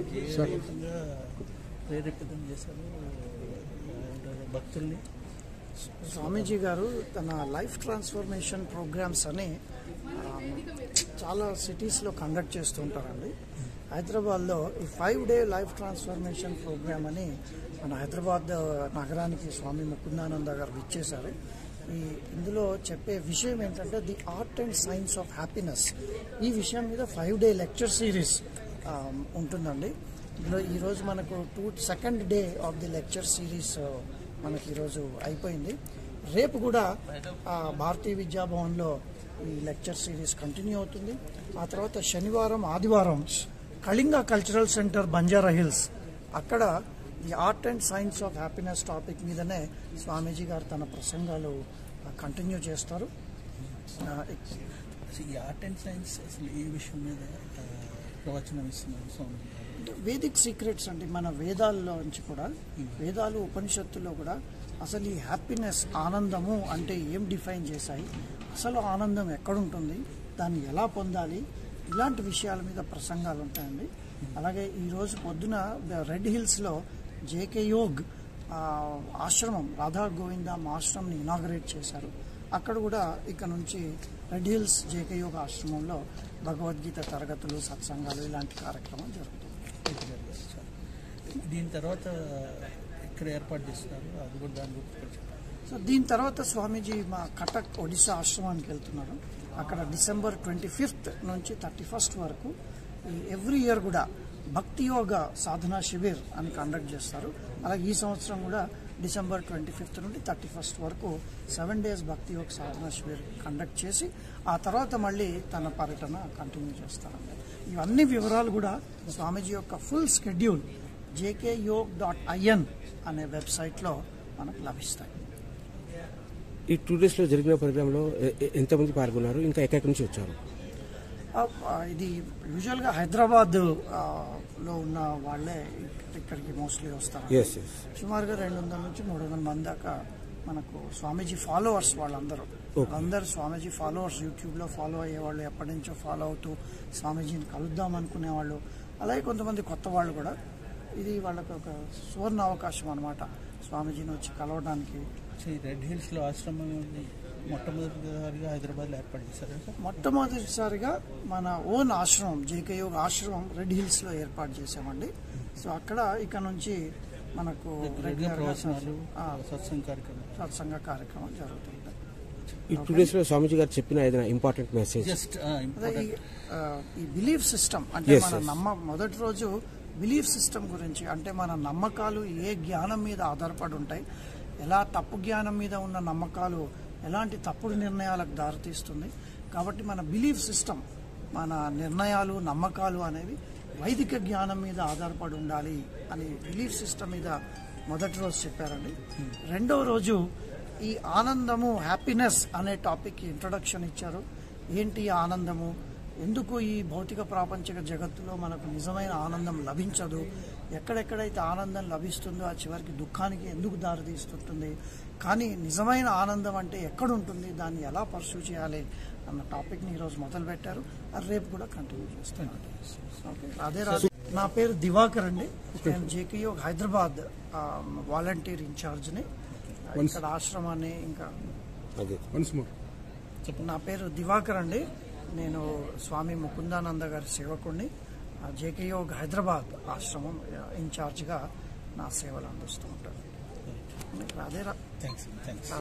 ఏ విధంగా ప్రేరేపితం చేశారు భక్తుల్ని స్వామీజీ గారు తన లైఫ్ ట్రాన్స్ఫర్మేషన్ ప్రోగ్రామ్స్ అని ఆ, చాలా సిటీస్లో కండక్ట్ చేస్తూ ఉంటారండి హైదరాబాద్లో ఈ five day life transformation programme అని మన హైదరాబాద్ నగరానికి స్వామి ముకుందానంద గారు ఇచ్చేశారు ఈ ఇందులో చెప్పే విషయం ఏంటంటే the art and science of happiness ఈ విషయం మీద ఫైవ్ డే లెక్చర్ సిరీస్ ఉంటుందండి ఇందులో ఈరోజు మనకు to second day of the lecture series మనకి ఈరోజు అయిపోయింది రేపు కూడా ఆ, భారతీయ విద్యాభవన్లో ఈ లెక్చర్ సిరీస్ కంటిన్యూ అవుతుంది ఆ తర్వాత శనివారం ఆదివారం Kalinga cultural centre Banjara Hills అక్కడ the art and science of happiness topic మీదనే స్వామీజీ గారు తన ప్రసంగాలు కంటిన్యూ చేస్తారు ఆ, ఇక్- అసలు ఈ ఆర్ట్ అండ్ సైన్స్ అసలు ఈ విషయం మీద ఆ, ప్రవచనం ఇస్తున్నారు స్వామి గారు. వేదిక్ సీక్రెట్స్ అంటే మన వేదాల్లో నుంచి కూడా వేదాలు ఉపనిషత్తుల్లో కూడా అసలు ఈ హ్యాపీనెస్ ఆనందము అంటే ఏం డిఫైన్ చేశాయి అసలు ఆనందం ఎక్కడుంటుంది దాన్ని ఎలా పొందాలి ఇలాంటి విషయాల మీద ప్రసంగాలు ఉంటాయండి అలాగే ఈరోజు పొద్దున రెడ్ హిల్స్లో జేకే యోగ్ ఆ, ఆశ్రమం రాధా గోవిందం ఆశ్రమంని ఇనాగరేట్ చేశారు అక్కడ కూడా ఇక నుంచి రెడ్ హిల్స్ జేకే యోగ్ ఆశ్రమంలో భగవద్గీత తరగతులు సత్సంగాలు ఇలాంటి కార్యక్రమం జరుగుతుంది ఇది జరిగింది సార్. దీని తర్వాత ఎక్కడ ఏర్పాటు చేస్తున్నారు అది కూడా దాని గురించి కొంచెం చెప్పండి. సో దీని తర్వాత స్వామీజీ మా కటక్ ఒడిశా ఆశ్రమానికి వెళ్తున్నారు అక్కడ డిసెంబర్ ట్వంటీ ఫిఫ్త్ నుంచి థర్టీ ఫస్ట్ వరకు ఈ ఎవ్రీ ఇయర్ కూడా భక్తి యోగ సాధనా శిబిర్ అని కండక్ట్ చేస్తారు అలాగే ఈ సంవత్సరం కూడా డిసెంబర్ ట్వంటీ ఫిఫ్త్ నుండి థర్టీ ఫస్ట్ వరకు సెవెన్ డేస్ భక్తి యోగ సాధనా శిబిర్ కండక్ట్ చేసి ఆ తర్వాత మళ్ళీ తన పర్యటన కంటిన్యూ చేస్తారండి ఇవన్నీ వివరాలు కూడా స్వామీజీ యొక్క full schedule JK yog dot IN అనే వెబ్సైట్లో మనకు లభిస్తాయి ఈ టూ డేస్ లో జరిగిన ప్రోగ్రాంలో ఎ- ఎ- ఎంతమంది పాల్గొన్నారు ఇంకా ఎక్కడి నుంచి వచ్చారు ఆ, ఆ, ఇది యూజువల్గా హైదరాబాద్ ఆ, లో ఉన్న వాళ్ళే ఇక్- ఇక్కడికి మోస్ట్లీ వస్తారు ఎస్ ఎస్ సుమారుగా రెండు వందల నుంచి మూడు వందల మంది దాకా మనకు స్వామీజీ ఫాలోవర్స్ వాళ్ళందరూ Okay. అందరు స్వామీజీ ఫాలోవర్స్ యూట్యూబ్లో ఫాలో అయ్యేవాళ్ళు ఎప్పటి నుంచో ఫాలో అవుతూ స్వామీజీని కలుద్దాం అనుకునేవాళ్ళు అలాగే కొంతమంది కొత్త వాళ్ళు కూడా ఇది వాళ్ళకి ఒక సువర్ణ అవకాశం అనమాట స్వామీజీని వచ్చి కలవడానికి అసలు ఈ రెడ్ హిల్స్లో ఆశ్రమం మొట్టమొదటిసారిగా హైదరాబాద్లో ఏర్పాటు చేశారు సార్ మొట్టమొదటిసారిగా మన ఓన్ ఆశ్రమం జేకే యోగ ఆశ్రమం రెడ్ హిల్స్ లో ఏర్పాటు చేశామండి సో అక్కడ ఇక నుంచి మనకు రెగ్యులర్ రెగ్యులర్ గా ప్రవచనాలు ఆ, సత్సంగ కార్యక్రమం సత్సంగ కార్యక్రమం జరుగుతుంటాయి ఈ టూ డేస్ లో స్వామీజీ గారు చెప్పిన ఏదైనా ఇంపార్టెంట్ మెసేజ్ జస్ట్ అదే ఈ, ఇంపార్టెంట్ ఆ, ఈ బిలీఫ్ సిస్టమ్ అంటే Yes, మన yes. నమ్మ మొదటి రోజు బిలీఫ్ సిస్టమ్ గురించి అంటే మన నమ్మకాలు ఏ జ్ఞానం మీద ఆధారపడి ఉంటాయి ఎలా తప్పు జ్ఞానం మీద ఉన్న నమ్మకాలు ఎలాంటి తప్పుడు నిర్ణయాలకు దారితీస్తుంది కాబట్టి మన బిలీఫ్ సిస్టమ్ మన నిర్ణయాలు నమ్మకాలు అనేవి వైదిక జ్ఞానం మీద ఆధారపడి ఉండాలి అని బిలీఫ్ సిస్టమ్ మీద మొదటి రోజు చెప్పారండి రెండవ రోజు ఈ ఆనందము హ్యాపీనెస్ అనే టాపిక్ ఇంట్రొడక్షన్ ఇచ్చారు ఏంటి ఈ ఆనందము ఎందుకు ఈ భౌతిక ప్రాపంచిక జగత్తులో మనకు నిజమైన ఆనందం లభించదు ఎక్కడెక్కడైతే ఆనందం లభిస్తుందో ఆ చివరికి దుఃఖానికి ఎందుకు దారితీస్తుంటుంది కానీ నిజమైన ఆనందం అంటే ఎక్కడ ఉంటుంది దాన్ని ఎలా పర్సూ చేయాలి అన్న టాపిక్ని ఈరోజు మొదలు పెట్టారు అది రేపు కూడా కంటిన్యూ చేస్తున్నాను ఓకే అదే రాజు నా పేరు దివాకర్ అండి నేను జేకేయో హైదరాబాద్ వాలంటీర్ ఇన్ఛార్జ్ని ఇక్కడ ఆశ్రమాన్ని ఇంకా అదే నా పేరు దివాకర్ అండి నేను స్వామి ముకుందానంద గారి సేవకుడిని జేకే యోగ్ హైదరాబాద్ ఆశ్రమం ఇన్ఛార్జ్గా నా సేవలు అందిస్తూ ఉంటాను అదే రా థ్యాంక్స్ థ్యాంక్స్